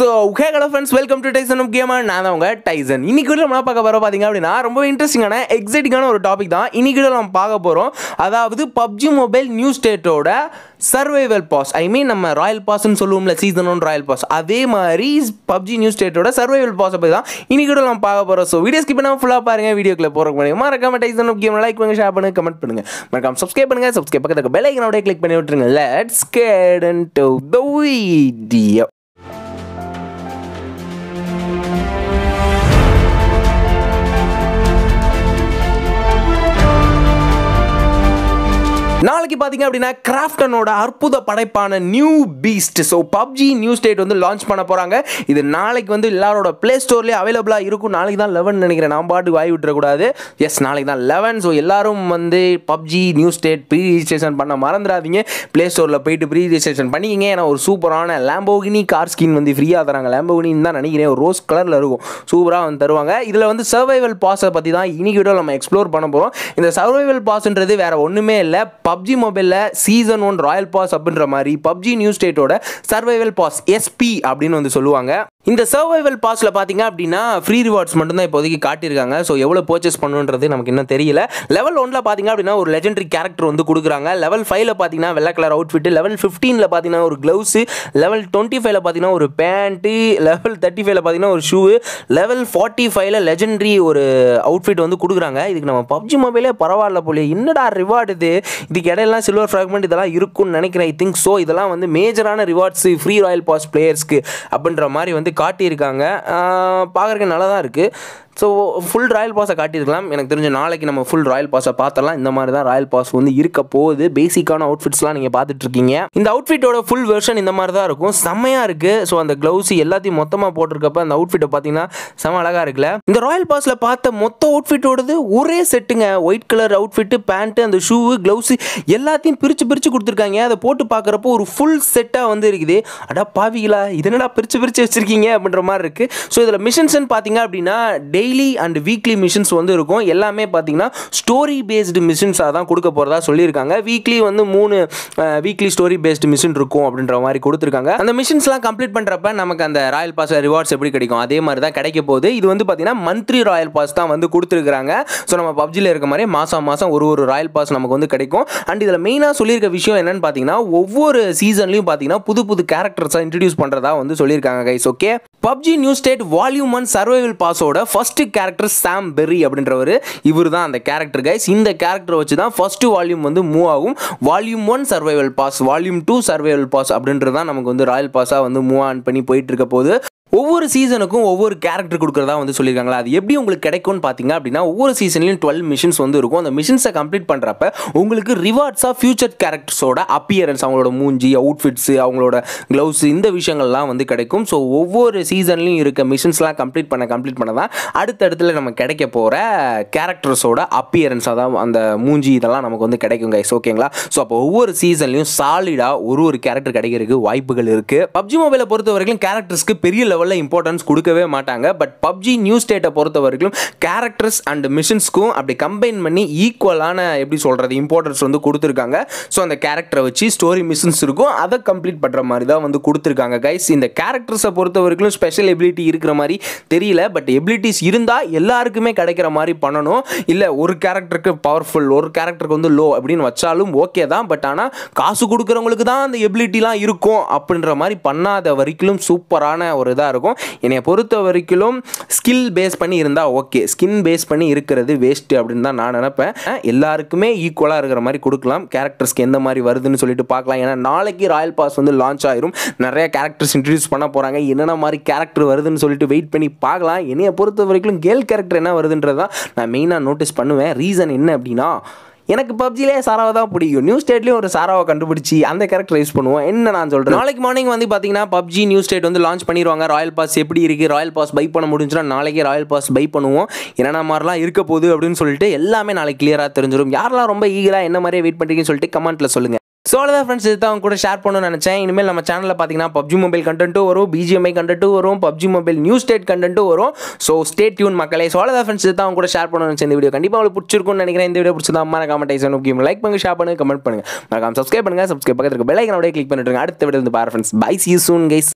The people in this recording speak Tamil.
so hey hello friends welcome to Tyson முக்கியமாக நான் தான் உங்க டைசன் இன்னைக்கு கூட நம்ம பார்க்க போகிறோம் பார்த்தீங்க அப்படின்னா ரொம்ப இன்ட்ரெஸ்டிங்கான எக்ஸைட்டிங்கான ஒரு டாபிக் தான் இன்னைக்கு கூட நம்ம பார்க்க போகிறோம் அதாவது பப்ஜி மொபைல் நியூ ஸ்டேட்டோட சர்வைவல் பாஸ் ஐ மீன் நம்ம ராயல் பாஸ்ன்னு சொல்லுவோம்ல சீசன் ஒன் ராயல் பாஸ் அதே மாதிரி பப்ஜி நியூ ஸ்டேட்டோட சர்வைவல் பாஸை பற்றி தான் இன்னைக்கு கூட நம்ம பார்க்க போகிறோம் ஸோ வீடியோ ஸ்கிப் பண்ணாமல் ஃபுல்லாக பாருங்க வீடியோக்குள்ள போகிற பண்ணி மறக்காம டைசன் முக்கியம் லைக் பண்ணுங்க ஷேர் பண்ணுங்க கமெண்ட் பண்ணுங்க மறக்காம சப்ஸ்கிரைப் பண்ணுங்க சப்ஸ்கிரைப் பக்கத்துக்கு பெல் ஐக்கனோட கிளிக் பண்ணி விட்டுருங்க let's get into the video நாளைக்கு பார்த்தீங்க அப்படின்னா கிராஃப்டனோட அற்புத படைப்பான new beast so PUBG new state வந்து லான்ச் பண்ண போகிறாங்க இது நாளைக்கு வந்து எல்லாரோட ப்ளே ஸ்டோர்லேயே அவைலபிளாக இருக்கும் நாளைக்கு தான் லெவன் நினைக்கிறேன் நான் பாட்டு வாய் விட்டுறக்கூடாது எஸ் நாளைக்கு தான் லெவன் ஸோ எல்லாரும் வந்து PUBG new state pre registration பண்ண மறந்துடாதீங்க ப்ளே ஸ்டோரில் போயிட்டு ப்ரீ ரிஜிஸ்ட்ரேஷன் பண்ணிக்கிங்க ஏன்னா ஒரு சூப்பரான லேம்போகினி கார் ஸ்கின் வந்து ஃப்ரீயாக தராங்க லேம்போகினின்னு தான் நினைக்கிறேன் ஒரு ரோஸ் கலரில் இருக்கும் சூப்பராக வந்து தருவாங்க இதில் வந்து சர்வைவல் பாஸை பற்றி தான் இன்னைக்கு வீடியோ நம்ம எக்ஸ்ப்ளோர் பண்ண போகிறோம் இந்த சர்வைவல் பாஸ்ன்றது வேற ஒன்றுமே இல்லை பப்ஜி மொபைலில் சீசன் ஒன் ராயல் பாஸ் அப்படின்ற மாதிரி பப்ஜி நியூ ஸ்டேட்டோட சர்வைவல் பாஸ் எஸ்பி அப்படின்னு வந்து சொல்லுவாங்க இந்த சர்வைவல் பாஸில் பார்த்தீங்க அப்படின்னா ஃப்ரீ ரிவார்ட்ஸ் மட்டும்தான் இப்போதைக்கு காட்டியிருக்காங்க ஸோ எவ்வளோ பர்ச்சேஸ் பண்ணுன்றது நமக்கு இன்னும் தெரியல லெவல் ஒன்ல பார்த்தீங்க அப்படின்னா ஒரு லெஜெண்டரி கேரக்டர் வந்து கொடுக்குறாங்க லெவல் ஃபைவ்ல பார்த்தீங்கன்னா வெள்ளை கலர் அவுட்ஃபிட் லெவல் ஃபிஃப்டீனில் பார்த்தீங்கன்னா ஒரு க்ளவுஸு லெவல் டுவெண்ட்டி ஃபைவ்ல பார்த்தீங்கன்னா ஒரு பேண்ட்டு லெவல் தேர்ட்டி ஃபைவ்ல பார்த்தீங்கன்னா ஒரு ஷூ லெவல் ஃபார்ட்டி ஃபைவ்ல லெஜெண்டரி ஒரு அவுட்ஃபிட் வந்து கொடுக்குறாங்க இதுக்கு நம்ம பப்ஜி மொபைலே பரவாயில்ல போலே என்னடா ரிவார்டு இது இதுக்கு இடையெல்லாம் சில்வர் ஃப்ராக்மெண்ட் இதெல்லாம் இருக்கும்னு நினைக்கிறேன் ஐ திங்க் ஸோ இதெல்லாம் வந்து மேஜரான ரிவார்ட்ஸ் ஃப்ரீ ராயல் பாஸ் பிளேயர்ஸ்க்கு அப்படின்ற மாதிரி வந்து காட்டியிருக்காங்க பார்க்குறதுக்கு நல்லா தான் இருக்குது ஸோ ஃபுல் ராயல் பாஸை காட்டியிருக்கலாம் எனக்கு தெரிஞ்ச நாளைக்கு நம்ம ஃபுல் ராயல் பாஸை பார்த்தலாம் இந்த மாதிரி தான் ராயல் பாஸ் வந்து இருக்க போகுது பேசிக்கான அவுட்ஃபிட்ஸ்லாம் நீங்கள் பார்த்துட்டு இருக்கீங்க இந்த அவுட்ஃபிட்டோட ஃபுல் வெர்ஷன் இந்த மாதிரி தான் இருக்கும் செம்மையாக இருக்குது ஸோ அந்த க்ளவுஸ் எல்லாத்தையும் மொத்தமாக போட்டிருக்கப்ப அந்த அவுட்ஃபிட்டை பார்த்தீங்கன்னா செம்ம அழகாக இருக்குல்ல இந்த ராயல் பாஸில் பார்த்த மொத்த அவுட்ஃபிட்டோடது ஒரே செட்டுங்க ஒயிட் கலர் அவுட்ஃபிட்டு பேண்ட்டு அந்த ஷூ க்ளவுஸ் எல்லாத்தையும் பிரித்து பிரித்து கொடுத்துருக்காங்க அதை போட்டு பார்க்குறப்போ ஒரு ஃபுல் செட்டாக வந்து இருக்குது அடா பாவிகளா இது என்னடா பிரித்து பிரித்து வச்சிருக்கீங்க அப்படின்ற மாதிரி இருக்குது ஸோ இதில் மிஷன்ஸ்னு பார்த்தீங்க அப்படின்னா டெய்லி அண்ட் வீக்லி மிஷன்ஸ் வந்து இருக்கும் எல்லாமே பார்த்தீங்கன்னா ஸ்டோரி பேஸ்டு மிஷன்ஸாக தான் கொடுக்க போகிறதா சொல்லியிருக்காங்க வீக்லி வந்து மூணு வீக்லி ஸ்டோரி பேஸ்டு மிஷன் இருக்கும் அப்படின்ற மாதிரி கொடுத்துருக்காங்க அந்த மிஷன்ஸ்லாம் கம்ப்ளீட் பண்ணுறப்ப நமக்கு அந்த ராயல் பாஸ் ரிவார்ட்ஸ் எப்படி கிடைக்கும் அதே மாதிரி தான் கிடைக்க போகுது இது வந்து பார்த்தீங்கன்னா மந்த்லி ராயல் பாஸ் தான் வந்து கொடுத்துருக்காங்க ஸோ நம்ம பப்ஜியில் இருக்க மாதிரி மாதம் மாதம் ஒரு ஒரு ராயல் பாஸ் நமக்கு வந்து கிடைக்கும் அண்ட் இதில் மெயினாக சொல்லியிருக்க விஷயம் என்னன்னு பார்த்தீங்கன்னா ஒவ்வொரு சீசன்லையும் பார்த்தீங்கன்னா புது புது கேரக்டர்ஸாக இன்ட்ரடியூஸ் பண்ணுறதா வந்து சொல்லியிருக்காங்க guys okay PUBG new state volume one survival பாஸோட ஃபர்ஸ்ட் கேரக்டர் சாம் பெர்ரி அப்படின்றவர் இவர் தான் அந்த கேரக்டர் கைஸ் இந்த கேரக்டர் வச்சு தான் ஃபர்ஸ்ட் வால்யூம் வந்து மூவ் ஆகும் volume one survival pass volume two survival pass அப்படின்றது தான் நமக்கு வந்து ராயல் பாஸாக வந்து மூவ் ஆன் பண்ணி போயிட்டு இருக்க போது ஒவ்வொரு சீசனுக்கும் ஒவ்வொரு கேரக்டர் கொடுக்குறதா வந்து சொல்லியிருக்காங்களா அது எப்படி உங்களுக்கு கிடைக்கும்னு பார்த்தீங்க அப்படின்னா ஒவ்வொரு சீசன்லையும் டுவெல் மிஷன்ஸ் வந்து இருக்கும் அந்த மிஷன்ஸை கம்ப்ளீட் பண்ணுறப்ப உங்களுக்கு ரிவார்ட்ஸாக ஃபியூச்சர் கேரக்டர்ஸோட அப்பியரன்ஸ் அவங்களோட மூஞ்சி அவுட்ஃபிட்ஸு அவங்களோட க்ளவுஸ் இந்த விஷயங்கள்லாம் வந்து கிடைக்கும் ஸோ ஒவ்வொரு சீசன்லையும் இருக்க மிஷன்ஸ்லாம் கம்ப்ளீட் பண்ண கம்ப்ளீட் பண்ண தான் அடுத்தடுத்துல நம்ம கிடைக்க போகிற கேரக்டர்ஸோட அப்பியரன்ஸ் அதான் அந்த மூஞ்சி இதெல்லாம் நமக்கு வந்து கிடைக்கும் கைஸ் ஓகேங்களா ஸோ அப்போ ஒவ்வொரு சீசன்லையும் சாலிடாக ஒரு ஒரு கேரக்டர் கிடைக்கிறதுக்கு வாய்ப்புகள் இருக்குது பப்ஜி மொபைலை பொறுத்த வரைக்கும் கேரக்டர்ஸ்க்கு பெரிய லெவலில் இம்பார்ட்டன்ஸ் கொடுக்கவே மாட்டாங்க பட் பப்ஜி நியூ ஸ்டேட்டை பொறுத்த வரைக்கும் கேரக்டர்ஸ் அண்ட் மிஷன்ஸ்க்கும் அப்படி கம்பைன் பண்ணி ஈக்குவலான எப்படி சொல்கிறது இம்பார்ட்டன்ஸ் வந்து கொடுத்துருக்காங்க ஸோ அந்த கேரக்டரை வச்சு ஸ்டோரி மிஷன்ஸ் இருக்கும் அதை கம்ப்ளீட் பண்ணுற மாதிரி தான் வந்து கொடுத்துருக்காங்க கைஸ் இந்த கேரக்டர்ஸை பொறுத்த வரைக்கும் ஸ்பெஷல் எபிலிட்டி இருக்கிற மாதிரி தெரியல பட் எபிலிட்டிஸ் இருந்தால் எல்லாருக்குமே கிடைக்கிற மாதிரி பண்ணணும் இல்லை ஒரு கேரக்டருக்கு பவர்ஃபுல் ஒரு கேரக்டருக்கு வந்து லோ அப்படின்னு வச்சாலும் ஓகே தான் பட் ஆனால் காசு கொடுக்குறவங்களுக்கு தான் அந்த எபிலிட்டிலாம் இருக்கும் அப்படின்ற மாதிரி பண்ணாத வரைக்கும் சூப்பரான ஒரு இதாக இருக்கும் என்னை பொறுத்த வரைக்கும் ஸ்கில் பேஸ் பண்ணி இருந்தால் ஓகே ஸ்கின் பேஸ் பண்ணி இருக்கிறது வேஸ்ட்டு அப்படின்னு தான் நான் நினைப்பேன் எல்லாருக்குமே ஈக்குவலாக இருக்கிற மாதிரி கொடுக்கலாம் கேரக்டர்ஸ்க்கு எந்த மாதிரி வருதுன்னு சொல்லிட்டு பார்க்கலாம் ஏன்னா நாளைக்கு ராயல் பாஸ் வந்து லான்ச் ஆயிரும் நிறைய கேரக்டர்ஸ் இன்ட்ரடியூஸ் பண்ண போகிறாங்க என்னென்ன மாதிரி கேரக்டர் வருதுன்னு சொல்லிட்டு வெயிட் பண்ணி பார்க்கலாம் என்னைய பொறுத்த வரைக்கும் கேர்ள் கேரக்டர் என்ன வருதுன்றது தான் நான் மெயினாக நோட்டீஸ் பண்ணுவேன் ரீசன் என்ன அப்படின்னா எனக்கு பப்ஜிலே சாராவை தான் பிடிக்கும் நியூ ஸ்டேட்லேயும் ஒரு சாராவை கண்டுபிடிச்சி அந்த கேரக்டர் யூஸ் பண்ணுவோம் என்ன நான் சொல்கிறேன் நாளைக்கு மார்னிங் வந்து பார்த்தீங்கன்னா பப்ஜி நியூ ஸ்டேட் வந்து லான்ச் பண்ணிடுவாங்க ராயல் பாஸ் எப்படி இருக்குது ராயல் பாஸ் பை பண்ண முடிஞ்சுன்னா நாளைக்கே ராயல் பாஸ் பை பண்ணுவோம் என்னென்ன மாதிரிலாம் இருக்க போகுது அப்படின்னு சொல்லிட்டு எல்லாமே நாளைக்கு கிளியராக தெரிஞ்சிடும் யாரெல்லாம் ரொம்ப ஈகராக என்ன மாதிரியே வெயிட் பண்ணுறீங்கன்னு சொல்லிட்டு கமெண்ட்டில் சொல்லுங்கள் ஸோ அவ்வளோதான் ஃப்ரெண்ட்ஸ் இது தான் கூட ஷேர் பண்ணணும்னு நினச்சேன் இனிமேல் நம்ம சேனலில் பார்த்தீங்கன்னா பப்ஜி மொபைல் கண்டென்ட்டும் வரும் பிஜிஎம்ஐ கண்டென்ட்டும் வரும் பப்ஜி மொபைல் நியூ ஸ்டேட் கண்டென்ட்டும் வரும் ஸோ ஸ்டே டியூன் மக்களே ஸோ அவ்வளோதான் ஃப்ரெண்ட்ஸ் இது தான் கூட ஷேர் பண்ணணும்னு நினச்சேன் இந்த வீடியோ கண்டிப்பாக உங்களுக்கு பிடிச்சிருக்கும்னு நினைக்கிறேன் இந்த வீடியோ பிடிச்சதா மறக்காம டைசன் முக்கியம் லைக் பண்ணுங்க ஷேர் பண்ணுங்க கமெண்ட் பண்ணுங்க மறக்காம சப்ஸ்கிரைப் பண்ணுங்க சப்ஸ்கிரைப் பக்கத்தில் பெல் ஐக்கனோட கிளிக் பண்ணிட்டு அடுத்த வீடியோ வந்து பாரு friends bye see soon guys